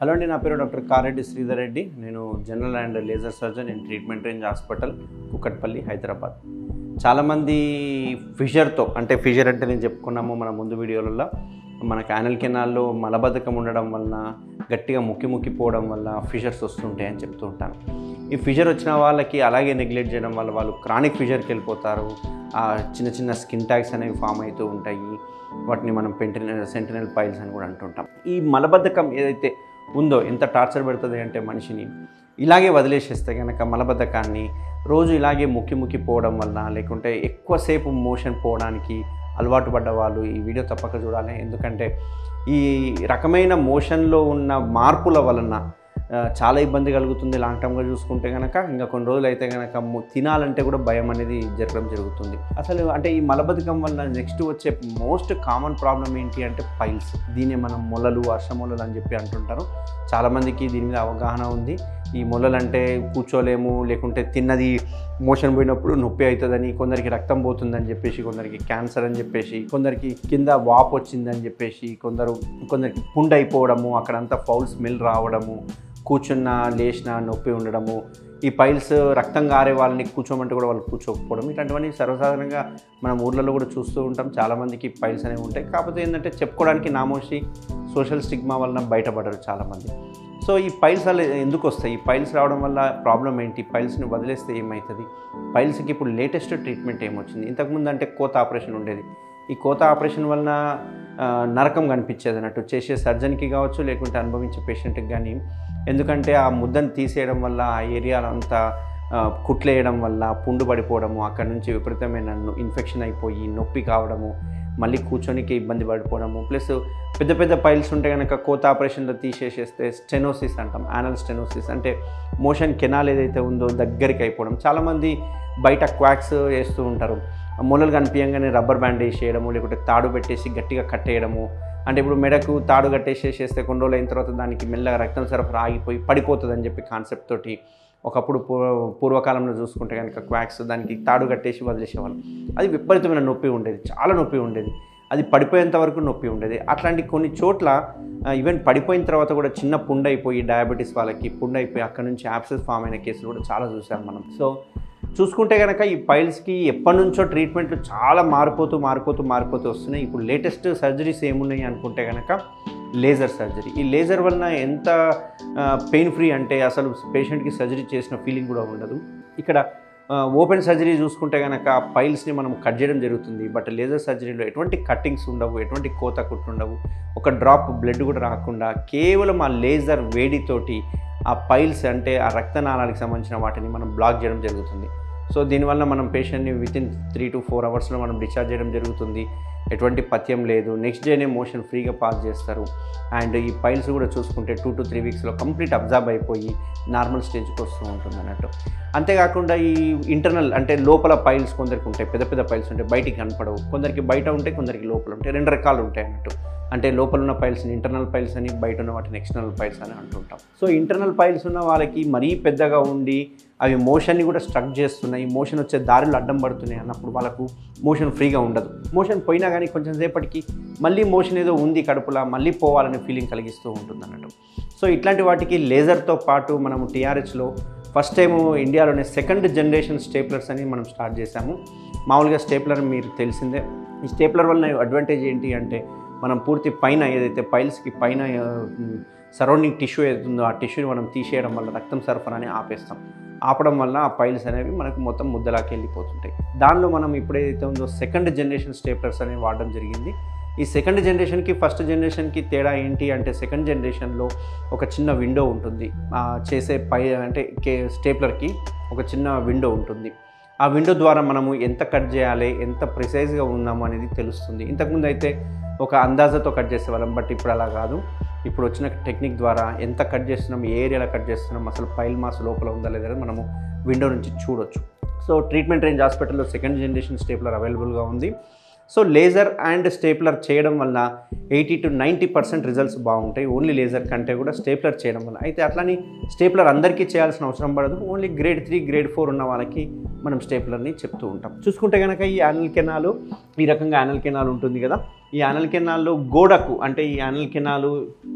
hello అండి నా పేరు డాక్టర్ కారెడ్డి శ్రీధర్ రెడ్డి నేను general and laser surgeon in treatment range hospital Kukatpally Hyderabad చాలామంది ఫిషర్తో అంటే ఫిషర్ అంటే నేను చెప్పుకున్నాము మన ముందు వీడియోలలో మన క్యానల్ కెనాల్లో మలబద్ధకం ఉండడం వలన గట్టిగా ముక్కి ముక్కిపోవడం వల్ల ఫిషర్స్ వస్తుంటాయి అని చెప్తూ ఉంటాను ఈ ఫిషర్ వచ్చిన వాళ్ళకి అలాగే నెగ్లెక్ట్ చేయడం వల్ల వాళ్ళు క్రానిక్ ఫిషర్కి వెళ్ళిపోతారు ఆ చిన్న చిన్న స్కిన్ ట్యాగ్స్ అనేవి ఫామ్ అవుతూ ఉంటాయి వాటిని మనం పెంటినల్ సెంటినల్ పైల్స్ అని కూడా అంటుంటాం ఈ మలబద్ధకం ఏదైతే ఉందో ఎంత టార్చర్ పెడుతుంది అంటే మనిషిని ఇలాగే వదిలేసేస్తే కనుక మలబద్ధకాన్ని రోజు ఇలాగే ముక్కి ముక్కి పోవడం వలన లేకుంటే ఎక్కువసేపు మోషన్ పోవడానికి అలవాటు పడ్డ వాళ్ళు ఈ వీడియో తప్పక చూడాలి ఎందుకంటే ఈ రకమైన మోషన్లో ఉన్న మార్పుల వలన ఆ, చాలా ఇబ్బంది కలుగుతుంది లాంగ్ టర్మ్గా చూసుకుంటే కనుక ఇంకా కొన్ని రోజులు అయితే కనుక ము- తినాలంటే కూడా భయం అనేది జరగడం జరుగుతుంది అసలు అంటే ఈ మలబద్ధకం వల్ల నెక్స్ట్ వచ్చే మోస్ట్ కామన్ ప్రాబ్లం ఏంటి అంటే పైల్స్ దీన్ని మనం మొలలు వర్షమొలలు అని చెప్పి అంటుంటారు చాలామందికి దీని మీద అవగాహన ఉంది ఈ మొలలు అంటే కూర్చోలేము లేకుంటే తిన్నది మోషన్ పోయినప్పుడు నొప్పి అవుతుందని కొందరికి రక్తం పోతుందని చెప్పేసి కొందరికి క్యాన్సర్ అని చెప్పేసి కొందరికి కింద వాపు వచ్చిందని చెప్పేసి కొందరు కొందరికి పుండ్ అయిపోవడము అక్కడంతా ఫౌల్ స్మెల్ రావడము కూర్చున్న లేచిన నొప్పి ఉండడము ఈ పైల్స్ రక్తం గారే వాళ్ళని కూర్చోమంటే కూడా వాళ్ళు కూర్చోకపోవడం ఇట్లాంటివన్నీ సర్వసాధారణంగా మనం ఊర్లలో కూడా చూస్తూ ఉంటాం చాలామందికి పైల్స్ అనేవి ఉంటాయి కాకపోతే ఏంటంటే చెప్పుకోవడానికి నామోషి సోషల్ స్టిగ్మా వలన బయటపడరు చాలామంది సో ఈ పైల్స్ వల్ల ఎందుకు వస్తాయి ఈ పైల్స్ రావడం వల్ల ప్రాబ్లం ఏంటి పైల్స్ని వదిలేస్తే ఏమవుతుంది పైల్స్కి ఇప్పుడు లేటెస్ట్ ట్రీట్మెంట్ ఏమొచ్చింది ఇంతకుముందు అంటే కోత ఆపరేషన్ ఉండేది ఈ కోత ఆపరేషన్ వలన ఆ, నరకం కనిపించేది అన్నట్టు చేసే సర్జన్కి కావచ్చు లేకుంటే అనుభవించే పేషెంట్కి కానీ ఎందుకంటే ఆ ముద్దను తీసేయడం వల్ల ఆ ఏరియాలో అంతా ఆ, కుట్లేయడం వల్ల పుండు పడిపోవడము అక్కడ నుంచి విపరీతమైన ఇన్ఫెక్షన్ అయిపోయి నొప్పి కావడము మళ్ళీ కూర్చొనికి ఇబ్బంది పడిపోవడము ప్లస్ పెద్ద పెద్ద పైల్స్ ఉంటే కనుక కోత ఆపరేషన్లో తీసేసేస్తే స్టెనోసిస్ అంటాం యానల్ స్టెనోసిస్ అంటే మోషన్ కెనాల్ ఏదైతే ఉందో దగ్గరికి అయిపోవడం చాలామంది బయట క్వాక్స్ వేస్తూ ఉంటారు మొలలు కనిపించగానే రబ్బర్ బ్యాండ్ వేసేయడము లేకుంటే తాడు పెట్టేసి గట్టిగా కట్టేయడము అంటే ఇప్పుడు మెడకు తాడు కట్టేసేసేస్తే కొన్ని రోజులు అయిన తర్వాత దానికి మెల్లగా రక్తం సరఫరా ఆగిపోయి పడిపోతుంది అని చెప్పి కాన్సెప్ట్ తోటి ఒకప్పుడు పూర్వ పూర్వకాలంలో చూసుకుంటే కనుక క్వాక్స్ దానికి తాడు కట్టేసి వదిలేసేవాళ్ళు అది విపరీతమైన నొప్పి ఉండేది చాలా నొప్పి ఉండేది అది పడిపోయేంత వరకు నొప్పి ఉండేది అట్లాంటి కొన్ని చోట్ల ఈవెన్ పడిపోయిన తర్వాత కూడా చిన్న పుండు అయిపోయి డయాబెటీస్ వాళ్ళకి పుండు అయిపోయి అక్కడ నుంచి యాప్సెస్ ఫామ్ అయిన కేసులు కూడా చాలా చూసాం మనం సో చూసుకుంటే కనుక ఈ పైల్స్కి ఎప్పటి నుంచో ట్రీట్మెంట్లు చాలా మారిపోతూ మారిపోతూ మారిపోతూ వస్తున్నాయి ఇప్పుడు లేటెస్ట్ సర్జరీస్ ఏమున్నాయి అనుకుంటే కనుక లేజర్ సర్జరీ ఈ లేజర్ వలన ఎంత పెయిన్ ఫ్రీ అంటే అసలు పేషెంట్కి సర్జరీ చేసిన ఫీలింగ్ కూడా ఉండదు ఇక్కడ ఓపెన్ సర్జరీ చూసుకుంటే కనుక పైల్స్ని మనం కట్ చేయడం జరుగుతుంది బట్ లేజర్ సర్జరీలో ఎటువంటి కట్టింగ్స్ ఉండవు ఎటువంటి కోత కుట్టు ఉండవు ఒక డ్రాప్ బ్లడ్ కూడా రాకుండా కేవలం ఆ లేజర్ వేడితోటి ఆ పైల్స్ అంటే ఆ రక్తనాళానికి సంబంధించిన వాటిని మనం బ్లాక్ చేయడం జరుగుతుంది సో దీనివల్ల మనం పేషెంట్ని within three to four అవర్స్లో మనం డిశ్చార్జ్ చేయడం జరుగుతుంది ఎటువంటి పథ్యం లేదు నెక్స్ట్ డేనే మోషన్ ఫ్రీగా పాస్ చేస్తారు అండ్ ఈ పైల్స్ కూడా చూసుకుంటే టూ టు త్రీ వీక్స్లో కంప్లీట్ అబ్జర్వ్ అయిపోయి నార్మల్ స్టేజ్కి వస్తూ ఉంటుంది అన్నట్టు అంతేకాకుండా ఈ ఇంటర్నల్ అంటే లోపల పైల్స్ కొందరికి ఉంటాయి పెద్ద పెద్ద పైల్స్ ఉంటాయి బయటికి కనపడవు కొందరికి బయట ఉంటాయి కొందరికి లోపల ఉంటాయి రెండు రకాలు ఉంటాయి అన్నట్టు అంటే లోపల ఉన్న పైల్స్ని ఇంటర్నల్ పైల్స్ అని బయట ఉన్న వాటిని ఎక్స్టర్నల్ పైల్స్ అని అంటుంటాం సో ఇంటర్నల్ పైల్స్ ఉన్న వాళ్ళకి మరీ పెద్దగా ఉండి అవి మోషన్ని కూడా స్ట్రక్ చేస్తున్నాయి మోషన్ వచ్చే దారిలో అడ్డం పడుతున్నాయి అన్నప్పుడు వాళ్ళకు మోషన్ ఫ్రీగా ఉండదు మోషన్ పోయినా కానీ కొంచెం సేపటికి మళ్ళీ మోషన్ ఏదో ఉంది కడుపులా మళ్ళీ పోవాలనే ఫీలింగ్ కలిగిస్తూ ఉంటుంది అన్నట్టు సో ఇట్లాంటి వాటికి లేజర్తో పాటు మనము టీఆర్హెచ్లో ఫస్ట్ టైం ఇండియాలోనే సెకండ్ జనరేషన్ స్టేప్లర్స్ అని మనం స్టార్ట్ చేశాము మామూలుగా స్టేప్లర్ మీరు తెలిసిందే ఈ స్టేప్లర్ వల్ల అడ్వాంటేజ్ ఏంటి అంటే మనం పూర్తి పైన ఏదైతే పైల్స్కి పైన సరౌండింగ్ టిష్యూ ఏదైతే ఉందో ఆ టిష్యూని మనం తీసేయడం వల్ల రక్తం సరఫరాని ఆపేస్తాం ఆపడం వల్ల ఆ పైల్స్ అనేవి మనకు మొత్తం ముద్దలాకి వెళ్ళిపోతుంటాయి దానిలో మనం ఇప్పుడు ఏదైతే ఉందో సెకండ్ జనరేషన్ స్టేప్లర్స్ అనేవి వాడడం జరిగింది ఈ సెకండ్ జనరేషన్కి ఫస్ట్ జనరేషన్కి తేడా ఏంటి అంటే సెకండ్ జనరేషన్లో ఒక చిన్న విండో ఉంటుంది ఆ చేసే పై అంటే కే స్టేప్లర్కి ఒక చిన్న విండో ఉంటుంది ఆ విండో ద్వారా మనము ఎంత కట్ చేయాలి ఎంత ప్రిసైజ్గా ఉన్నాము అనేది తెలుస్తుంది ఇంతకుముందు అయితే ఒక అందాజతో కట్ చేసేవాళ్ళం బట్ ఇప్పుడు అలా కాదు ఇప్పుడు వచ్చిన టెక్నిక్ ద్వారా ఎంత కట్ చేస్తున్నాం ఏ ఏరియాలో కట్ చేస్తున్నాం అసలు పైల్ మాస్ లోపల ఉందా లేదా అని మనము విండో నుంచి చూడొచ్చు సో ట్రీట్మెంట్ రేంజ్ హాస్పిటల్లో సెకండ్ జనరేషన్ స్టేప్లర్ అవైలబుల్గా ఉంది సో లేజర్ అండ్ స్టేప్లర్ చేయడం వల్ల eighty to ninety percent results బాగుంటాయి ఓన్లీ లేజర్ కంటే కూడా స్టేప్లర్ చేయడం వల్ల అయితే అట్లని స్టేప్లర్ అందరికీ చేయాల్సిన అవసరం పడదు only grade three grade four ఉన్న వాళ్ళకి మనం స్టేప్లర్ని చెప్తూ ఉంటాం చూసుకుంటే కనుక ఈ యానల్ కెనాలు ఈ రకంగా యానల్ కెనాల్ ఉంటుంది కదా ఈ యానల్ కెనాల్లో గోడకు అంటే ఈ యానల్ కెనాలు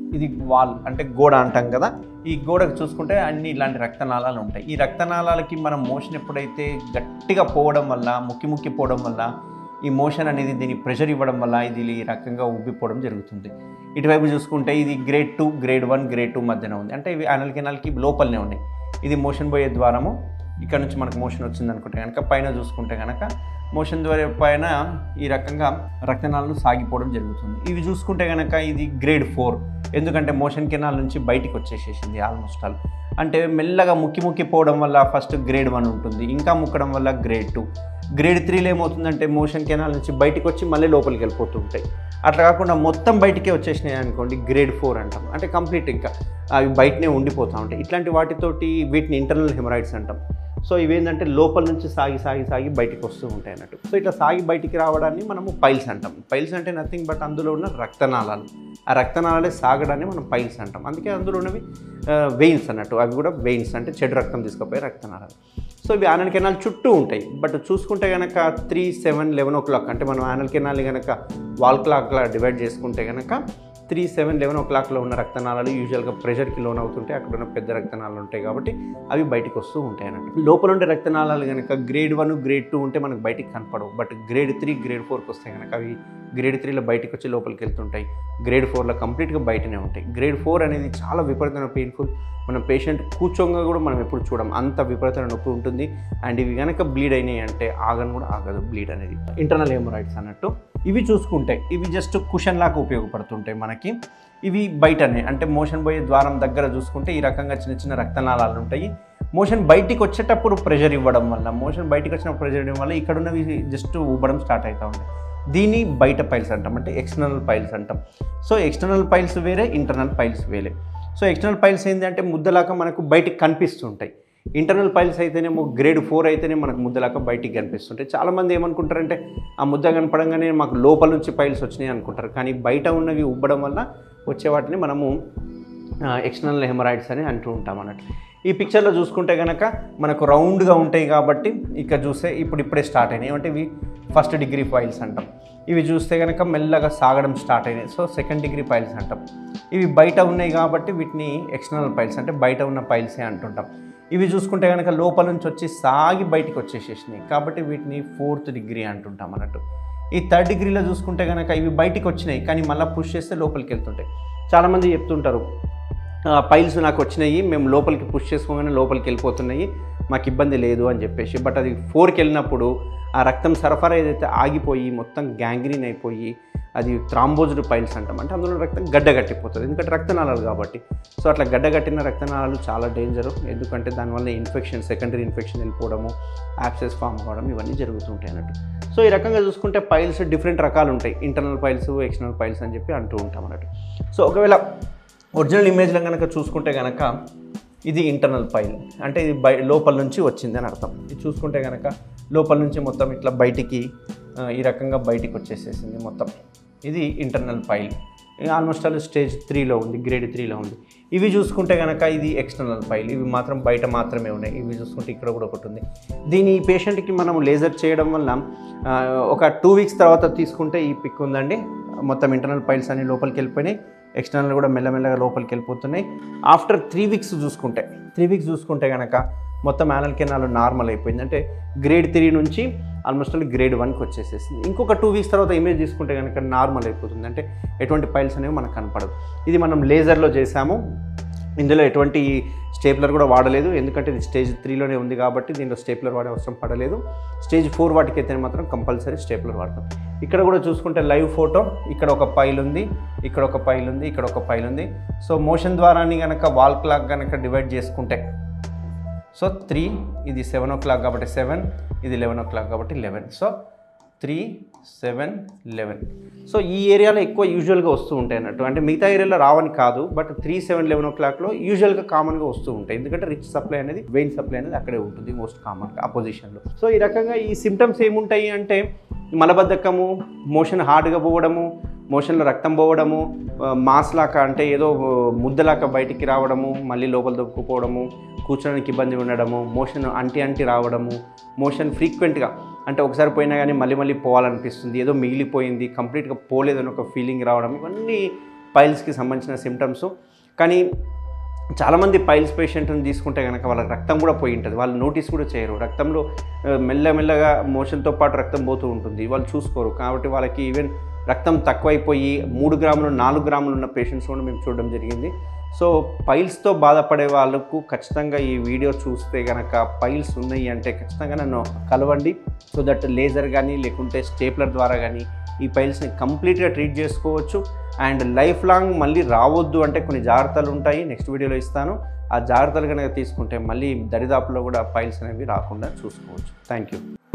ఇది వాల్ అంటే గోడ అంటాం కదా ఈ గోడకు చూసుకుంటే అన్ని ఇలాంటి రక్తనాళాలు ఉంటాయి ఈ రక్తనాళాలకి మనం మోషన్ ఎప్పుడైతే గట్టిగా పోవడం వల్ల ముక్కి ముక్కి పోవడం వల్ల ఈ మోషన్ అనేది దీని ప్రెషర్ ఇవ్వడం వల్ల ఇది ఈ రకంగా ఉబ్బిపోవడం జరుగుతుంది ఇటువైపు చూసుకుంటే ఇది grade two grade one grade two మధ్యన ఉంది అంటే ఇవి అనల్ కెనాల్కి లోపలనే ఉన్నాయి ఇది మోషన్ పోయే ద్వారము ఇక్కడ నుంచి మనకు మోషన్ వచ్చింది అనుకుంటే కనుక పైన చూసుకుంటే కనుక మోషన్ ద్వారా పైన ఈ రకంగా రక్తనాళాలు సాగిపోవడం జరుగుతుంది ఇవి చూసుకుంటే కనుక ఇది గ్రేడ్ ఫోర్ ఎందుకంటే మోషన్ కెనాల్ నుంచి బయటికి వచ్చేసేసింది ఆల్మోస్ట్ ఆల్ అంటే మెల్లగా ముక్కి ముక్కి పోవడం వల్ల ఫస్ట్ గ్రేడ్ వన్ ఉంటుంది ఇంకా ముక్కడం వల్ల గ్రేడ్ టూ గ్రేడ్ త్రీలో ఏమవుతుందంటే మోషన్ కెనాల్ నుంచి బయటికి వచ్చి మళ్ళీ లోపలికి వెళ్ళిపోతూ ఉంటాయి అట్లా కాకుండా మొత్తం బయటికే వచ్చేసినాయి అనుకోండి గ్రేడ్ ఫోర్ అంటాం అంటే కంప్లీట్ ఇంకా అవి బయటనే ఉండిపోతూ ఉంటాయి ఇట్లాంటి వాటితోటి వీటిని ఇంటర్నల్ హెమరాయిడ్స్ అంటాం సో ఇవేంటంటే లోపల నుంచి సాగి సాగి సాగి బయటికి వస్తూ ఉంటాయి అన్నట్టు సో ఇట్లా సాగి బయటికి రావడాన్ని మనము పైల్స్ అంటాం పైల్స్ అంటే నథింగ్ బట్ అందులో ఉన్న రక్తనాళాలు ఆ రక్తనాళాలే సాగడాన్ని మనం పైల్స్ అంటాం అందుకే అందులో ఉన్నవి వెయిన్స్ అన్నట్టు అవి కూడా వెయిన్స్ అంటే చెడు రక్తం తీసుకుపోయే రక్తనాళాలు సో ఇవి ఆనల్ కెనాల్ చుట్టూ ఉంటాయి బట్ చూసుకుంటే కనుక three seven eleven o'clock అంటే మనం ఆనల్ కెనాల్ని కనుక వాల్ క్లాక్లా డివైడ్ చేసుకుంటే కనుక త్రీ సెవెన్ లెవెన్ ఓ క్లాక్లో ఉన్న రక్తనాళాలు యూజువల్గా ప్రెషర్కి లోన్ అవుతుంటే అక్కడ ఉన్న పెద్ద రక్తనాళాలు ఉంటాయి కాబట్టి అవి బయటికి వస్తూ ఉంటాయి అన్నట్టు లోపల ఉండే రక్తనాళాలు కనుక గ్రేడ్ వన్ గ్రేడ్ టూ ఉంటే మనకు బయటికి కనపడవు బట్ గ్రేడ్ త్రీ గ్రేడ్ ఫోర్కి వస్తే కనుక అవి గ్రేడ్ త్రీలో బయటికి వచ్చి లోపలికి వెళ్తుంటాయి గ్రేడ్ ఫోర్లో కంప్లీట్గా బయటనే ఉంటాయి గ్రేడ్ ఫోర్ అనేది చాలా విపరీతమైన పెయిన్ఫుల్ మన పేషెంట్ కూర్చోంగా కూడా మనం ఎప్పుడు చూడం అంత విపరీతమైన నొప్పి ఉంటుంది అండ్ ఇవి కనుక బ్లీడ్ అయినాయి అంటే ఆగను కూడా ఆగదు బ్లీడ్ అనేది ఇంటర్నల్ హెమరాయిడ్స్ అన్నట్టు ఇవి చూసుకుంటే ఇవి జస్ట్ కుషన్ లాగా ఉపయోగపడుతుంటాయి మనకి ఇవి బయటనే అంటే మోషన్ పోయే ద్వారం దగ్గర చూసుకుంటే ఈ రకంగా చిన్న చిన్న రక్తనాళాలు ఉంటాయి మోషన్ బయటికి వచ్చేటప్పుడు ప్రెషర్ ఇవ్వడం వల్ల మోషన్ బయటికి వచ్చిన ప్రెషర్ ఇవ్వడం వల్ల ఇక్కడ ఉన్నవి జస్ట్ ఊబడం స్టార్ట్ అవుతూ ఉంటాయి దీన్ని బయట పైల్స్ అంటాం అంటే ఎక్స్టర్నల్ పైల్స్ అంటాం సో ఎక్స్టర్నల్ పైల్స్ వేరే ఇంటర్నల్ పైల్స్ వేరే సో ఎక్స్టర్నల్ పైల్స్ ఏంటంటే ముద్దలాగా మనకు బయటికి కనిపిస్తుంటాయి ఇంటర్నల్ పైల్స్ అయితేనేమో గ్రేడ్ ఫోర్ అయితేనే మనకు ముద్దలాగా బయటికి కనిపిస్తుంటాయి చాలామంది ఏమనుకుంటారంటే ఆ ముద్ద కనపడంగానే మాకు లోపల నుంచి పైల్స్ వచ్చినాయి అనుకుంటారు కానీ బయట ఉన్నవి ఉబ్బడం వల్ల వచ్చే వాటిని మనము ఎక్స్టర్నల్ హెమరాయిడ్స్ అని అంటూ ఉంటాం అన్నట్టు ఈ పిక్చర్లో చూసుకుంటే కనుక మనకు రౌండ్గా ఉంటాయి కాబట్టి ఇక్కడ చూస్తే ఇప్పుడు ఇప్పుడే స్టార్ట్ అయినాయి అంటే ఇవి ఫస్ట్ డిగ్రీ ఫైల్స్ అంటాం ఇవి చూస్తే కనుక మెల్లగా సాగడం స్టార్ట్ అయినాయి సో సెకండ్ డిగ్రీ పైల్స్ అంటాం ఇవి బయట ఉన్నాయి కాబట్టి వీటిని ఎక్స్టర్నల్ పైల్స్ అంటే బయట ఉన్న పైల్సే అంటుంటాం ఇవి చూసుకుంటే కనుక లోపల నుంచి వచ్చి సాగి బయటికి వచ్చేసేసినాయి కాబట్టి వీటిని ఫోర్త్ డిగ్రీ అంటుంటాం అన్నట్టు ఈ థర్డ్ డిగ్రీలో చూసుకుంటే కనుక ఇవి బయటికి వచ్చినాయి కానీ మళ్ళీ పుష్ చేస్తే లోపలికి వెళ్తుంటాయి చాలామంది చెప్తుంటారు పైల్స్ నాకు వచ్చినాయి మేము లోపలికి పుష్ చేసుకోగానే లోపలికి వెళ్ళిపోతున్నాయి మాకు ఇబ్బంది లేదు అని చెప్పేసి బట్ అది ఫోర్కి వెళ్ళినప్పుడు ఆ రక్తం సరఫరా ఏదైతే ఆగిపోయి మొత్తం గ్యాంగ్రీన్ అయిపోయి అది థ్రాంబోజ్డ్ పైల్స్ అంటాం అంటే అందులో రక్తం గడ్డ కట్టిపోతుంది ఎందుకంటే రక్తనాళాలు కాబట్టి సో అట్లా గడ్డ కట్టిన రక్తనాళాలు చాలా డేంజరు ఎందుకంటే దానివల్ల ఇన్ఫెక్షన్ సెకండరీ ఇన్ఫెక్షన్ వెళ్ళిపోవడము యాప్సెస్ ఫామ్ అవ్వడం ఇవన్నీ జరుగుతుంటాయి అన్నట్టు సో ఈ రకంగా చూసుకుంటే పైల్స్ డిఫరెంట్ రకాలు ఉంటాయి ఇంటర్నల్ పైల్స్ ఎక్స్టర్నల్ పైల్స్ అని చెప్పి అంటూ ఉంటాం అన్నట్టు సో ఒకవేళ ఒరిజినల్ ఇమేజ్లో కనుక చూసుకుంటే కనుక ఇది ఇంటర్నల్ పైల్ అంటే ఇది బై లోపల నుంచి వచ్చింది అని అర్థం ఇది చూసుకుంటే కనుక లోపల నుంచి మొత్తం ఇట్లా బయటికి ఆ, ఈ రకంగా బయటికి వచ్చేసేసింది మొత్తం ఇది internal pile almost all stage త్రీలో ఉంది గ్రేడ్ త్రీలో ఉంది ఇవి చూసుకుంటే కనుక ఇది ఎక్స్టర్నల్ పైల్ ఇవి మాత్రం బయట మాత్రమే ఉన్నాయి ఇవి చూసుకుంటే ఇక్కడ కూడా ఒకటి ఉంది దీని ఈ పేషెంట్కి మనం లేజర్ చేయడం వల్ల ఆ, ఒక టూ వీక్స్ తర్వాత తీసుకుంటే ఈ పిక్ ఉందండి మొత్తం ఇంటర్నల్ పైల్స్ అన్ని లోపలికి వెళ్ళిపోయినాయి ఎక్స్టర్నల్ కూడా మెల్లమెల్లగా లోపలికి వెళ్ళిపోతున్నాయి ఆఫ్టర్ త్రీ వీక్స్ చూసుకుంటే త్రీ వీక్స్ చూసుకుంటే కనుక మొత్తం యానల్ కెనాల్ నార్మల్ అయిపోయింది అంటే గ్రేడ్ త్రీ నుంచి ఆల్మోస్ట్ ఆల్ గ్రేడ్ వన్కి వచ్చేసేసింది ఇంకొక టూ వీక్స్ తర్వాత ఇమేజ్ తీసుకుంటే కనుక నార్మల్ అయిపోతుంది అంటే ఎటువంటి పైల్స్ అనేవి మనకు కనపడదు ఇది మనం లేజర్లో చేసాము ఇందులో ఎటువంటి స్టేప్లర్ కూడా వాడలేదు ఎందుకంటే ఇది స్టేజ్ త్రీలోనే ఉంది కాబట్టి దీంట్లో స్టేప్లర్ వాడే అవసరం పడలేదు స్టేజ్ ఫోర్ వాటికి అయితే మాత్రం కంపల్సరీ స్టేప్లర్ వాడతాం ఇక్కడ కూడా చూసుకుంటే లైవ్ ఫోటో ఇక్కడ ఒక పైల్ ఉంది ఇక్కడ ఒక పైల్ ఉంది ఇక్కడ ఒక పైల్ ఉంది సో మోషన్ ద్వారాని కనుక వాల్ క్లాక్ కనుక డివైడ్ చేసుకుంటే సో త్రీ ఇది సెవెన్ ఓ క్లాక్ కాబట్టి సెవెన్ ఇది లెవెన్ ఓ క్లాక్ కాబట్టి eleven so three seven eleven so ఈ ఏరియాలో ఎక్కువ యూజువల్గా వస్తూ ఉంటాయి అన్నట్టు అంటే మిగతా ఏరియాలో రావని కాదు బట్ త్రీ సెవెన్ లెవెన్ ఓ క్లాక్లో యూజువల్గా కామన్గా వస్తూ ఉంటాయి ఎందుకంటే రిచ్ సప్లై అనేది వెయిన్ సప్లై అనేది అక్కడే ఉంటుంది మోస్ట్ కామన్గా అపోజిషన్లో సో ఈ రకంగా ఈ సిమ్టమ్స్ ఏముంటాయి అంటే మలబద్ధకము మోషన్ హార్డ్గా పోవడము మోషన్లో రక్తం పోవడము ఆ, మాస్ లాగా అంటే ఏదో ముద్దలాగా బయటికి రావడము మళ్ళీ లోపల దొక్కుపోవడము కూర్చోడానికి ఇబ్బంది ఉండడము మోషన్ అంటి అంటి రావడము మోషన్ ఫ్రీక్వెంట్గా అంటే ఒకసారి పోయినా కానీ మళ్ళీ మళ్ళీ పోవాలనిపిస్తుంది ఏదో మిగిలిపోయింది కంప్లీట్గా పోలేదని ఒక ఫీలింగ్ రావడం ఇవన్నీ పైల్స్కి సంబంధించిన సిమ్టమ్స్ కానీ చాలామంది పైల్స్ పేషెంట్ని తీసుకుంటే కనుక వాళ్ళకి రక్తం కూడా పోయి ఉంటుంది వాళ్ళు నోటీస్ కూడా చేయరు రక్తంలో ఆ, మెల్లమెల్లగా మోషన్తో పాటు రక్తం పోతూ ఉంటుంది వాళ్ళు చూసుకోరు కాబట్టి వాళ్ళకి ఈవెన్ రక్తం తక్కువైపోయి మూడు గ్రాములు నాలుగు గ్రాములు ఉన్న పేషెంట్స్ కూడా మేము చూడడం జరిగింది సో పైల్స్తో బాధపడే వాళ్ళకు ఖచ్చితంగా ఈ వీడియో చూస్తే కనుక పైల్స్ ఉన్నాయి అంటే ఖచ్చితంగా నన్ను కలవండి సో దట్ లేజర్ కానీ లేకుంటే స్టేప్లర్ ద్వారా కానీ ఈ పైల్స్ని కంప్లీట్గా ట్రీట్ చేసుకోవచ్చు అండ్ లైఫ్ లాంగ్ మళ్ళీ రావద్దు అంటే కొన్ని జాగ్రత్తలు ఉంటాయి నెక్స్ట్ వీడియోలో ఇస్తాను ఆ జాగ్రత్తలు కనుక తీసుకుంటే మళ్ళీ దరిదాపులో కూడా పైల్స్ అనేవి రాకుండా చూసుకోవచ్చు థ్యాంక్ యూ